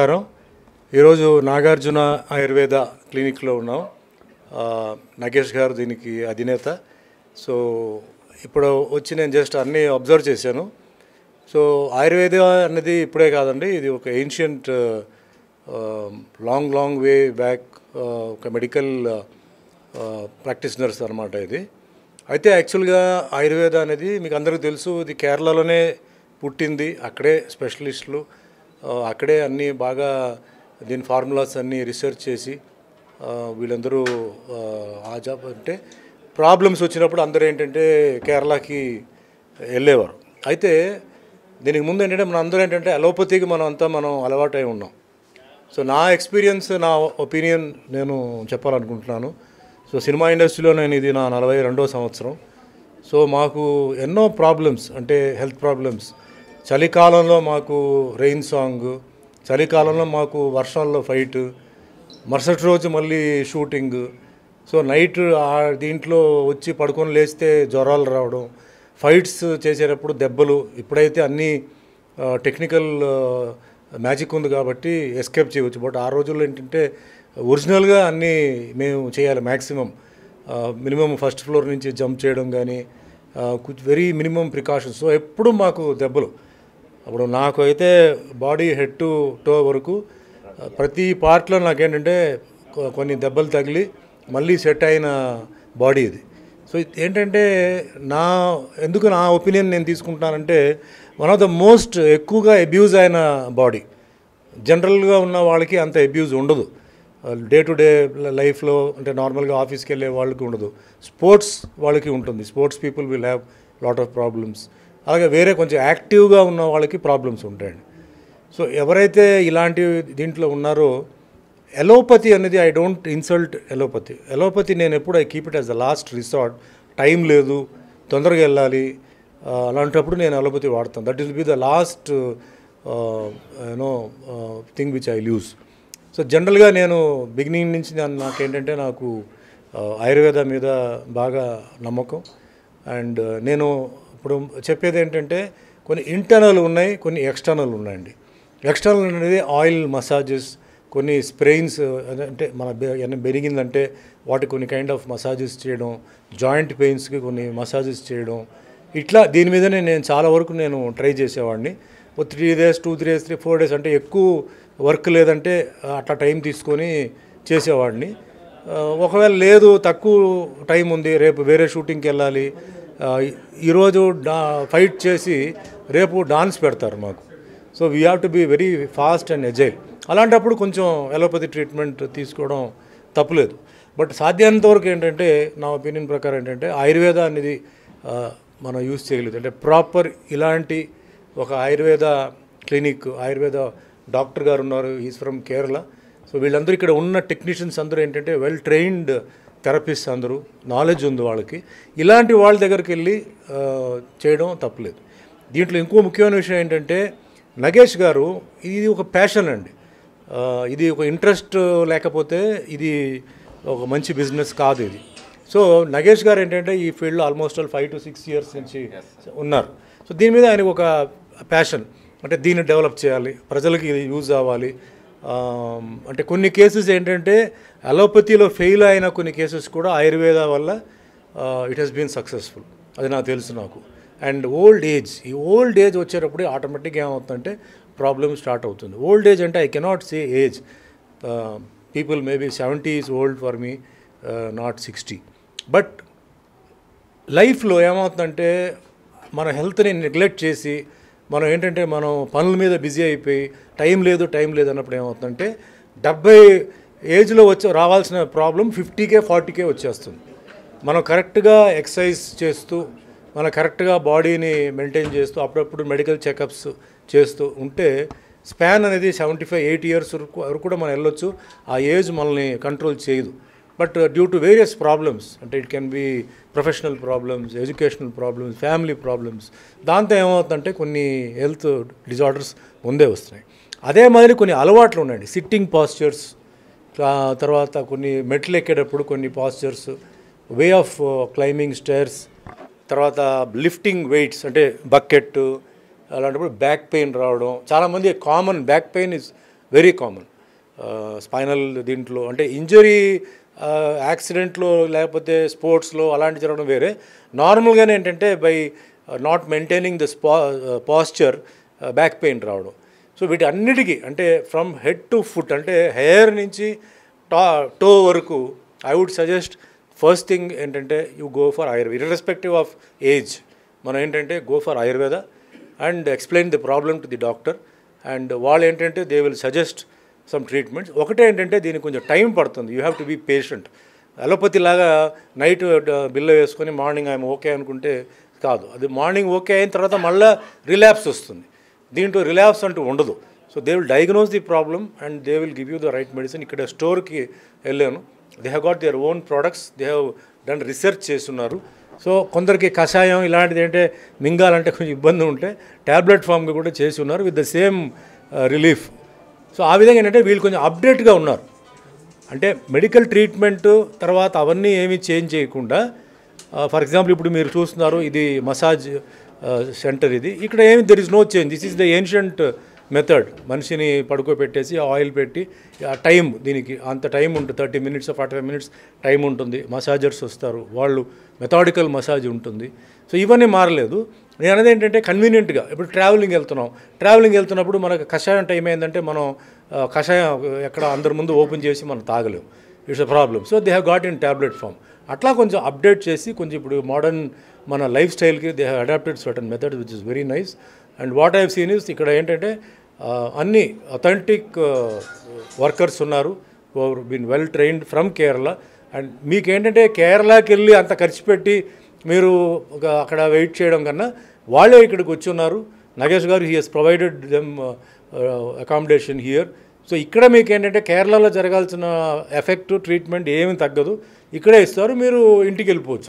నమస్కారం ఈరోజు నాగార్జున ఆయుర్వేద క్లినిక్లో ఉన్నాం ఆ, నాగేష్ గారు దీనికి అధినేత సో ఇప్పుడు వచ్చి నేను జస్ట్ అన్నీ అబ్జర్వ్ చేశాను సో ఆయుర్వేద అనేది ఇప్పుడే కాదండి ఇది ఒక ancient long long way back ఒక మెడికల్ ప్రాక్టీషనర్స్ అనమాట ఇది అయితే యాక్చువల్గా ఆయుర్వేద అనేది మీకు అందరికీ తెలుసు ఇది కేరళలోనే పుట్టింది అక్కడే స్పెషలిస్టులు ఆ, అక్కడే అన్నీ బాగా దీని ఫార్ములాస్ అన్నీ రీసెర్చ్ చేసి ఆ, వీళ్ళందరూ ఆ, ఆ జాబ్ అంటే ప్రాబ్లమ్స్ వచ్చినప్పుడు అందరూ ఏంటంటే కేరళకి వెళ్ళేవారు అయితే దీనికి ముందు ఏంటంటే మనం అందరూ ఏంటంటే అలోపతికి మనం అంతా మనం అలవాటై ఉన్నాం సో నా ఎక్స్పీరియన్స్ నా ఒపీనియన్ నేను చెప్పాలనుకుంటున్నాను సో సినిమా ఇండస్ట్రీలో నేను ఇది నా నలభై రెండో సంవత్సరం సో మాకు ఎన్నో ప్రాబ్లమ్స్ అంటే హెల్త్ ప్రాబ్లమ్స్ చలికాలంలో మాకు రెయిన్ సాంగ్ చలికాలంలో మాకు వర్షాల్లో ఫైట్ మరుసటి రోజు మళ్ళీ షూటింగ్ సో నైట్ ఆ దీంట్లో వచ్చి పడుకొని లేస్తే జ్వరాలు రావడం ఫైట్స్ చేసేటప్పుడు దెబ్బలు ఇప్పుడైతే అన్నీ టెక్నికల్ మ్యాజిక్ ఉంది కాబట్టి ఎస్కేప్ చేయవచ్చు బట్ ఆ రోజుల్లో ఏంటంటే ఒరిజినల్గా అన్నీ మేము చేయాలి మ్యాక్సిమం మినిమం ఫస్ట్ ఫ్లోర్ నుంచి జంప్ చేయడం కానీ వెరీ మినిమం ప్రికాషన్స్ సో ఎప్పుడు మాకు దెబ్బలు అప్పుడు నాకు అయితే బాడీ హెడ్ టు టో వరకు ఆ, ప్రతి పార్ట్లో నాకేంటంటే కొ- కొన్ని దెబ్బలు తగిలి మళ్ళీ సెట్ అయిన బాడీ ఇది సో ఇది ఏంటంటే నా ఎందుకు నా ఒపీనియన్ నేను తీసుకుంటున్నానంటే వన్ ఆఫ్ ద మోస్ట్ ఎక్కువగా అబ్యూజ్ అయిన బాడీ జనరల్గా ఉన్న వాళ్ళకి అంత అబ్యూజ్ ఉండదు డే టు డే లైఫ్లో అంటే నార్మల్గా ఆఫీస్కి వెళ్ళే వాళ్ళకి ఉండదు స్పోర్ట్స్ వాళ్ళకి ఉంటుంది sports people will have lot of problems అలాగే వేరే కొంచెం యాక్టివ్గా ఉన్న వాళ్ళకి ప్రాబ్లమ్స్ ఉంటాయండి సో ఎవరైతే ఇలాంటి దీంట్లో ఉన్నారో ఎలోపతి అనేది I don't insult allopathy allopathy నేను ఎప్పుడు I keep it as the last resort time లేదు తొందరగా వెళ్ళాలి ఆ, అలాంటప్పుడు నేను ఎలోపతి వాడతాను that will be the last you know thing which I use so జనరల్గా నేను బిగినింగ్ నుంచి నేను నాకేంటంటే నాకు ఆ, ఆయుర్వేద మీద బాగా నమ్మకం అండ్ నేను ఇప్పుడు చెప్పేది ఏంటంటే కొన్ని ఇంటర్నల్ ఉన్నాయి కొన్ని ఎక్స్టర్నల్ ఉన్నాయండి ఎక్స్టర్నల్ అనేది ఆయిల్ మసాజెస్ కొన్ని స్ప్రెయిన్స్ అంటే మన బె- ఏమైనా పెరిగిందంటే వాటికి కొన్ని కైండ్ ఆఫ్ మసాజెస్ చేయడం జాయింట్ పెయిన్స్కి కొన్ని మసాజెస్ చేయడం ఇట్లా దీని మీదనే నేను చాలా వరకు నేను ట్రై చేసేవాడిని ఓ three days two three days three four days అంటే ఎక్కువ వర్క్ లేదంటే అట్లా టైం తీసుకొని చేసేవాడిని ఆ, ఒకవేళ లేదు తక్కువ టైం ఉంది రేపు వేరే షూటింగ్కి వెళ్ళాలి ఆ, ఈరోజు డా ఫైట్ చేసి రేపు డాన్స్ పెడతారు మాకు so we have to be very fast and agile అలాంటప్పుడు కొంచెం ఎలోపతి ట్రీట్మెంట్ తీసుకోవడం తప్పులేదు బట్ సాధ్యమైనంత వరకు ఏంటంటే నా ఒపీనియన్ ప్రకారం ఏంటంటే ఆయుర్వేద అనేది ఆ, మనం యూజ్ చేయలేదు అంటే ప్రాపర్ ఇలాంటి ఒక ఆయుర్వేద క్లినిక్ ఆయుర్వేద డాక్టర్ గారు ఉన్నారు ఈజ్ ఫ్రమ్ కేరళ సో వీళ్ళందరూ ఇక్కడ ఉన్న టెక్నీషియన్స్ అందరూ ఏంటంటే వెల్ ట్రైన్డ్ థెరపిస్ట్ అందరూ నాలెడ్జ్ ఉంది వాళ్ళకి ఇలాంటి వాళ్ళ దగ్గరికి వెళ్ళి ఆ, చేయడం తప్పలేదు దీంట్లో ఇంకో ముఖ్యమైన విషయం ఏంటంటే నగేష్ గారు ఇది ఒక ప్యాషన్ అండి ఆ, ఇది ఒక ఇంట్రెస్ట్ లేకపోతే ఇది ఒక మంచి బిజినెస్ కాదు ఇది సో నగేష్ గారు ఏంటంటే ఈ ఫీల్డ్లో almost all five to six years నుంచి ఉన్నారు సో దీని మీద ఆయనకు ఒక ప్యాషన్ అంటే దీన్ని డెవలప్ చేయాలి ప్రజలకి ఇది యూజ్ అవ్వాలి ఆ, అంటే కొన్ని కేసెస్ ఏంటంటే అలోపతిలో ఫెయిల్ అయిన కొన్ని కేసెస్ కూడా ఆయుర్వేద వల్ల ఇట్ హెస్ బీన్ సక్సెస్ఫుల్ అది నాకు తెలుసు నాకు అండ్ ఓల్డ్ ఏజ్ ఈ ఓల్డ్ ఏజ్ వచ్చేటప్పుడు ఆటోమేటిక్గా ఏమవుతుందంటే ప్రాబ్లమ్ స్టార్ట్ అవుతుంది ఓల్డ్ ఏజ్ అంటే I cannot say age people maybe seventy is old for me not sixty but లైఫ్లో ఏమవుతుందంటే మన హెల్త్ని నెగ్లెక్ట్ చేసి మనం ఏంటంటే మనం పనుల మీద బిజీ అయిపోయి టైం లేదు టైం లేదు అన్నప్పుడు ఏమవుతుందంటే డెబ్బై ఏజ్లో వచ్చే రావాల్సిన ప్రాబ్లం ఫిఫ్టీకే ఫార్టీకే వచ్చేస్తుంది మనం కరెక్ట్గా ఎక్సర్సైజ్ చేస్తూ మనం కరెక్ట్గా బాడీని మెయింటైన్ చేస్తూ అప్పుడప్పుడు మెడికల్ చెకప్స్ చేస్తూ ఉంటే స్పాన్ అనేది సెవెంటీ ఫైవ్ ఎయిట్ ఇయర్స్ వరకు వరకు కూడా మనం వెళ్ళొచ్చు ఆ ఏజ్ మనల్ని కంట్రోల్ చేయదు but due to various problems అంటే it can be professional problems educational problems family problems దాంతో ఏమవుతుందంటే కొన్ని హెల్త్ డిజార్డర్స్ ముందే వస్తున్నాయి అదే మాదిరి కొన్ని అలవాట్లు ఉన్నాయండి సిట్టింగ్ పాస్చర్స్ తర్వాత కొన్ని మెట్లు ఎక్కేటప్పుడు కొన్ని postures way of climbing stairs తర్వాత లిఫ్టింగ్ వెయిట్స్ అంటే బకెట్ అలాంటప్పుడు బ్యాక్ పెయిన్ రావడం చాలామంది common back pain is very common spinal దీంట్లో అంటే ఇంజరీ యాక్సిడెంట్లో లేకపోతే స్పోర్ట్స్లో అలాంటి జరగడం వేరే నార్మల్గానే ఏంటంటే by not maintaining the spa posture back pain రావడం సో వీటి అన్నిటికీ అంటే ఫ్రమ్ హెడ్ టు ఫుట్ అంటే హెయిర్ నుంచి టా టో వరకు I would suggest first thing ఏంటంటే you go for Ayurveda irrespective of age మనం ఏంటంటే go for Ayurveda and explain the problem to the doctor and వాళ్ళు ఏంటంటే they will suggest some treatments ఒకటే ఏంటంటే దీనికి కొంచెం టైం పడుతుంది you have to be patient allopathy లాగా నైట్ బిల్ల వేసుకొని మార్నింగ్ ఐఎమ్ ఓకే అనుకుంటే కాదు అది మార్నింగ్ ఓకే అయిన తర్వాత మళ్ళీ రిలాప్స్ వస్తుంది దీంట్లో రిలాప్స్ అంటూ ఉండదు so they will diagnose the problem and they will give you the right medicine ఇక్కడ స్టోర్కి వెళ్ళాను they have got their own products they have done research చేస్తున్నారు సో కొందరికి కషాయం ఇలాంటిది అంటే మింగాలంటే కొంచెం ఇబ్బంది ఉంటే ట్యాబ్లెట్ ఫామ్గా కూడా చేసి ఉన్నారు with the same relief so ఆ విధంగా ఏంటంటే వీళ్ళు కొంచెం అప్డేట్గా ఉన్నారు అంటే మెడికల్ ట్రీట్మెంట్ తర్వాత అవన్నీ ఏమీ చేంజ్ చేయకుండా ఫర్ ఎగ్జాంపుల్ ఇప్పుడు మీరు చూస్తున్నారు ఇది మసాజ్ సెంటర్ ఇది ఇక్కడ ఏమి there is no change this is the ancient method మనిషిని పడుకోబెట్టేసి ఆయిల్ పెట్టి ఆ టైం దీనికి అంత టైం ఉంటుంది thirty minutes forty five minutes time ఉంటుంది మసాజర్స్ వస్తారు వాళ్ళు మెథాడికల్ మసాజ్ ఉంటుంది సో ఇవన్నీ మారలేదు నేను అనేది ఏంటంటే కన్వీనియంట్గా ఇప్పుడు ట్రావెలింగ్ వెళ్తున్నాం ట్రావెలింగ్ వెళ్తున్నప్పుడు మనకు కషాయం టైం ఏంటంటే మనం ఆ, కషాయం ఎక్కడ అందరి ముందు ఓపెన్ చేసి మనం తాగలేము it's a problem so they have got in tablet form అట్లా కొంచెం అప్డేట్ చేసి కొంచెం ఇప్పుడు మోడర్న్ మన లైఫ్ స్టైల్కి they have adapted certain method which is very nice and what I've seen is ఇక్కడ ఏంటంటే ఆ, అన్ని అథెంటిక్ వర్కర్స్ ఉన్నారు been well trained from Kerala and మీకు ఏంటంటే కేరళకి వెళ్ళి అంత ఖర్చు పెట్టి మీరు ఒక అక్కడ వెయిట్ చేయడం కన్నా వాళ్ళే ఇక్కడికి వచ్చి ఉన్నారు Nagesh garu he has provided them accommodation here so ఇక్కడ మీకు ఏంటంటే కేరళలో జరగాల్సిన ఎఫెక్ట్ ట్రీట్మెంట్ ఏమీ తగ్గదు ఇక్కడే ఇస్తారు మీరు ఇంటికి వెళ్ళిపోవచ్చు